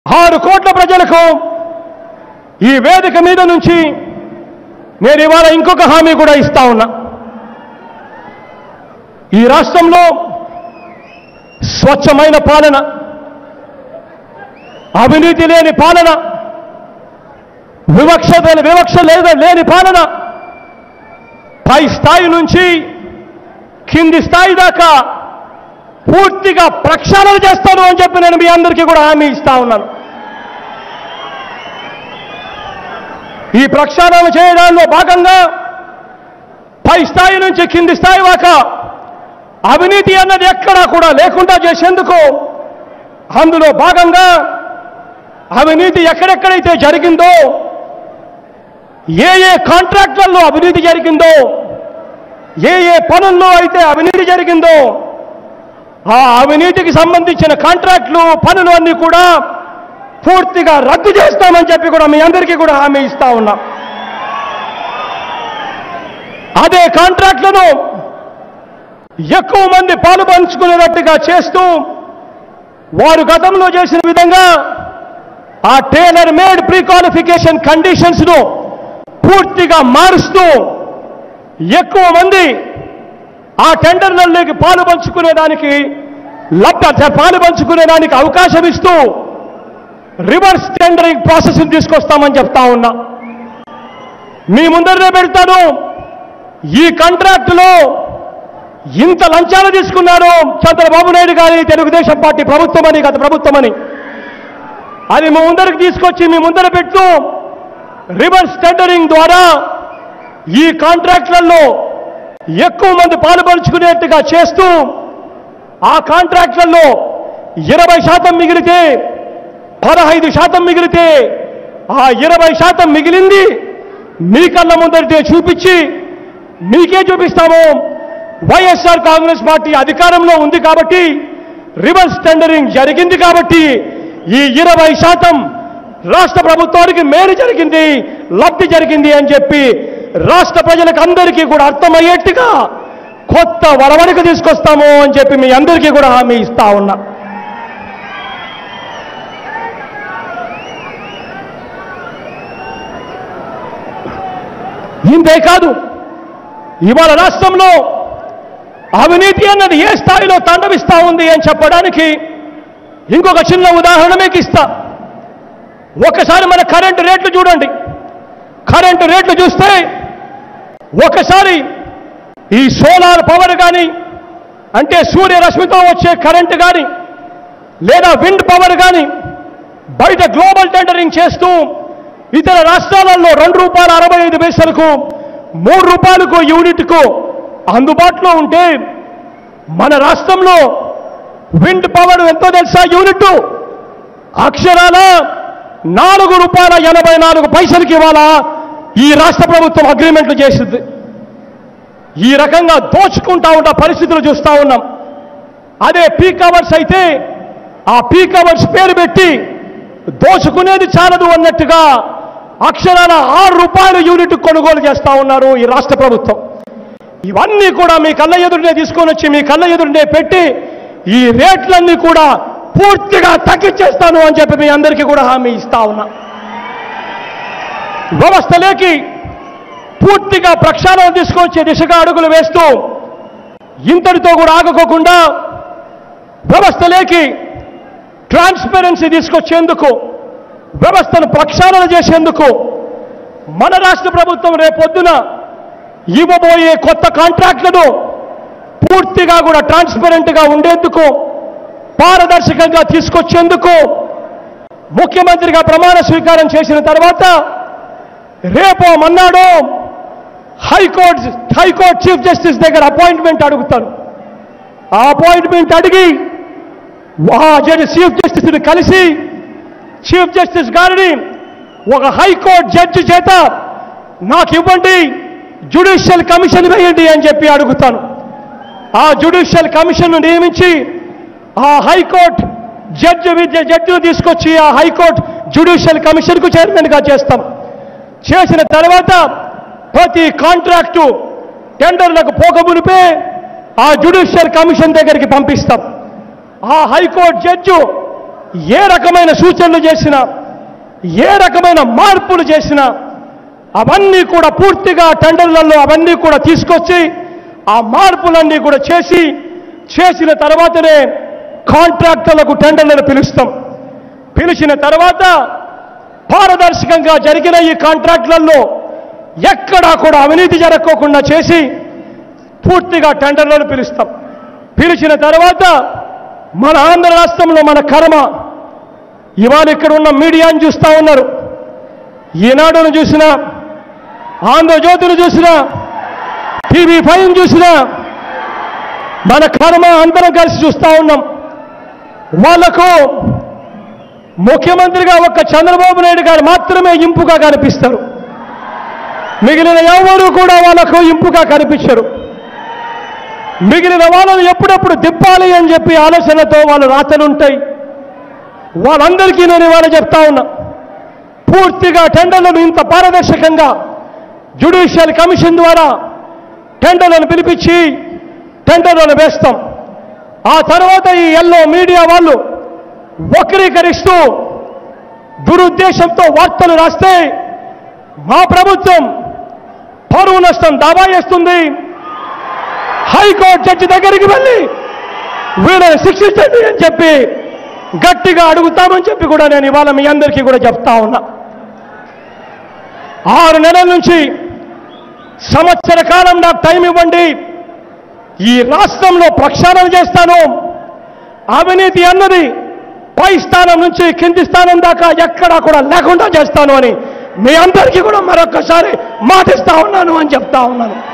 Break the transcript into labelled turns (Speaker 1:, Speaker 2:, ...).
Speaker 1: ఆరు కోట్ల ప్రజలకు ఈ వేదిక మీద నుంచి నేను ఇవాళ ఇంకొక హామీ కూడా ఇస్తా ఉన్నా ఈ రాష్ట్రంలో స్వచ్ఛమైన పాలన అవినీతి లేని పాలన వివక్ష వివక్ష లేదా లేని పాలన పై స్థాయి నుంచి కింది స్థాయి దాకా పూర్తిగా ప్రక్షాళన చేస్తాను అని చెప్పి నేను మీ అందరికీ కూడా హామీ ఇస్తా ఉన్నాను ఈ ప్రక్షాళన చేయడంలో భాగంగా పై స్థాయి నుంచి కింది స్థాయి దాకా అవినీతి అన్నది ఎక్కడా కూడా లేకుండా చేసేందుకు అందులో భాగంగా అవినీతి ఎక్కడెక్కడైతే జరిగిందో ఏ ఏ కాంట్రాక్టులలో అవినీతి జరిగిందో ఏ ఏ పనుల్లో అయితే అవినీతి జరిగిందో ఆ అవినీతికి సంబంధించిన కాంట్రాక్టులు పనులు అన్ని కూడా పూర్తిగా రద్దు చేస్తామని చెప్పి కూడా మీ అందరికీ కూడా హామీ ఇస్తా ఉన్నా అదే కాంట్రాక్టులను ఎక్కువ మంది పాలు పంచుకునేటట్టుగా చేస్తూ వారు గతంలో చేసిన విధంగా ఆ tailor made pre qualification conditions ను పూర్తిగా మారుస్తూ ఎక్కువ మంది ఆ టెండర్లలోకి పాలు పంచుకునేదానికి లబ్ధ పాలు పంచుకునేదానికి అవకాశం ఇస్తూ రివర్స్ టెండరింగ్ ప్రాసెస్ తీసుకొస్తామని చెప్తా ఉన్నా మీ ముందరనే పెడతాను ఈ కాంట్రాక్టులో ఇంత లంచాలు తీసుకున్నారు చంద్రబాబు నాయుడు గారి తెలుగుదేశం పార్టీ ప్రభుత్వం అని గత ప్రభుత్వం అని అది మీ ముందరికి తీసుకొచ్చి మీ ముందర పెట్టు రివర్స్ టెండరింగ్ ద్వారా ఈ కాంట్రాక్టులలో ఎక్కువ మంది పాలుపంచుకునేట్టుగా చేస్తూ ఆ కాంట్రాక్టులలో ఇరవై శాతం మిగిలితే పదహైదు శాతం మిగిలితే ఆ ఇరవై శాతం మిగిలింది మీ కళ్ళ ముందరితే చూపించి మీకే చూపిస్తాము వైఎస్ఆర్ కాంగ్రెస్ పార్టీ అధికారంలో ఉంది కాబట్టి రివర్స్ టెండరింగ్ జరిగింది కాబట్టి ఈ ఇరవై శాతం రాష్ట్ర ప్రభుత్వానికి మేలు జరిగింది లబ్ధి జరిగింది అని చెప్పి రాష్ట్ర ప్రజలకు అందరికీ కూడా అర్థమయ్యేట్టుగా కొత్త వరవడిక తీసుకొస్తాము అని చెప్పి మీ అందరికీ కూడా హామీ ఇస్తా ఉన్నా ఇంతే కాదు ఇవాళ రాష్ట్రంలో అవినీతి అన్నది ఏ స్థాయిలో తాండవిస్తా ఉంది అని చెప్పడానికి ఇంకొక చిన్న ఉదాహరణ మీకు ఇస్తా ఒకసారి మన కరెంటు రేట్లు చూడండి కరెంటు రేట్లు చూస్తే ఒకసారి ఈ సోలార్ పవర్ కానీ అంటే సూర్యరశ్మితో వచ్చే కరెంటు కానీ లేదా విండ్ పవర్ కానీ బయట గ్లోబల్ టెండరింగ్ చేస్తూ ఇతర రాష్ట్రాలలో రెండు రూపాయల అరవై ఐదు పైసలకు మూడు రూపాయలకు యూనిట్కు అందుబాటులో ఉంటే మన రాష్ట్రంలో విండ్ పవర్ ఎంతో తెలుసా యూనిట్ అక్షరాల నాలుగు రూపాయల ఎనభై నాలుగు పైసలకి ఇవాళ ఈ రాష్ట్ర ప్రభుత్వం అగ్రిమెంట్లు చేసింది ఈ రకంగా దోచుకుంటా ఉన్న పరిస్థితులు చూస్తా ఉన్నాం అదే పీక్ అవర్స్ అయితే ఆ పీక్ అవర్స్ పేరు పెట్టి దోచుకునేది చాలదు అన్నట్టుగా అక్షరాల ఆరు రూపాయల యూనిట్ కొనుగోలు చేస్తా ఉన్నారు ఈ రాష్ట్ర ప్రభుత్వం ఇవన్నీ కూడా మీ కళ్ళ ఎదురునే తీసుకొని వచ్చి మీ కళ్ళ ఎదురునే పెట్టి ఈ రేట్లన్నీ కూడా పూర్తిగా తగ్గించేస్తాను అని చెప్పి మీ అందరికీ కూడా హామీ ఇస్తా ఉన్నా వ్యవస్థలోకి పూర్తిగా ప్రక్షాళన తీసుకొచ్చే దిశగా అడుగులు వేస్తూ ఇంతటితో కూడా ఆగకోకుండా వ్యవస్థలోకి ట్రాన్స్పరెన్సీ తీసుకొచ్చేందుకు వ్యవస్థను ప్రక్షాళన చేసేందుకు మన రాష్ట్ర ప్రభుత్వం రేపొద్దున ఇవ్వబోయే కొత్త కాంట్రాక్టులను పూర్తిగా కూడా ట్రాన్స్పరెంట్గా ఉండేందుకు పారదర్శకంగా తీసుకొచ్చేందుకు ముఖ్యమంత్రిగా ప్రమాణ స్వీకారం చేసిన తర్వాత రేపో మన్నాడో హైకోర్టు హైకోర్టు చీఫ్ జస్టిస్ దగ్గర అపాయింట్మెంట్ అడుగుతాను ఆ అపాయింట్మెంట్ అడిగి ఆ జడ్జి చీఫ్ జస్టిస్ని కలిసి చీఫ్ జస్టిస్ గారిని ఒక హైకోర్టు జడ్జి చేత నాకు ఇవ్వండి జ్యుడిషియల్ కమిషన్ వేయండి అని చెప్పి అడుగుతాను ఆ జ్యుడిషియల్ కమిషన్ను నియమించి ఆ హైకోర్టు జడ్జి విద్య జడ్జిని తీసుకొచ్చి ఆ హైకోర్టు జ్యుడిషియల్ కమిషన్కు చైర్మన్గా చేస్తాం చేసిన తర్వాత ప్రతి కాంట్రాక్టు టెండర్లకు పోకమునిపే ఆ జ్యుడిషియల్ కమిషన్ దగ్గరికి పంపిస్తాం ఆ హైకోర్టు జడ్జు ఏ రకమైన సూచనలు చేసినా ఏ రకమైన మార్పులు చేసినా అవన్నీ కూడా పూర్తిగా టెండర్లలో అవన్నీ కూడా తీసుకొచ్చి ఆ మార్పులన్నీ కూడా చేసి చేసిన తర్వాతనే కాంట్రాక్టర్లకు టెండర్లను పిలుస్తాం పిలిచిన తర్వాత పారదర్శకంగా జరిగిన ఈ కాంట్రాక్టులలో ఎక్కడా కూడా అవినీతి జరగకోకుండా చేసి పూర్తిగా టెండర్లను పిలుస్తాం పిలిచిన తర్వాత మన ఆంధ్ర రాష్ట్రంలో మన కర్మ ఇవాళ ఇక్కడ ఉన్న మీడియాను చూస్తూ ఉన్నారు ఈనాడును చూసినా ఆంధ్రజ్యోతిని చూసినా టీవీ ఫైవ్ చూసినా మన కర్మ అందరం కలిసి చూస్తూ ఉన్నాం వాళ్లకు ముఖ్యమంత్రిగా ఒక్క చంద్రబాబు నాయుడు గారు మాత్రమే ఇంపుగా కనిపిస్తారు మిగిలిన ఎవరు కూడా వాళ్ళకు ఇంపుగా కనిపించరు మిగిలిన వాళ్ళను ఎప్పుడెప్పుడు తిప్పాలి అని చెప్పి ఆలోచనతో వాళ్ళు రాతలుంటాయి వాళ్ళందరికీ నేను ఇవాళ చెప్తా ఉన్నా పూర్తిగా టెండర్లను ఇంత పారదర్శకంగా జ్యుడిషియల్ కమిషన్ ద్వారా టెండర్లను పిలిపించి టెండర్లను వేస్తాం ఆ తర్వాత ఈ ఎల్లో మీడియా వాళ్ళు వక్రీకరిస్తూ దురుద్దేశంతో వార్తలు రాస్తే మా ప్రభుత్వం పరువు నష్టం దావా చేస్తుంది హైకోర్టు జడ్జి దగ్గరికి వెళ్ళి వీళ్ళని శిక్షించండి అని చెప్పి గట్టిగా అడుగుతామని చెప్పి కూడా నేను ఇవాళ మీ అందరికీ కూడా చెప్తా ఉన్నా ఆరు నెలల నుంచి సంవత్సర కాలం నాకు టైం ఇవ్వండి ఈ రాష్ట్రంలో ప్రక్షాళన చేస్తాను అవినీతి అన్నది పై స్థానం నుంచి కింది స్థానం దాకా ఎక్కడా కూడా లేకుండా చేస్తాను అని మీ అందరికీ కూడా మరొక్కసారి మాటిస్తా ఉన్నాను అని చెప్తా ఉన్నాను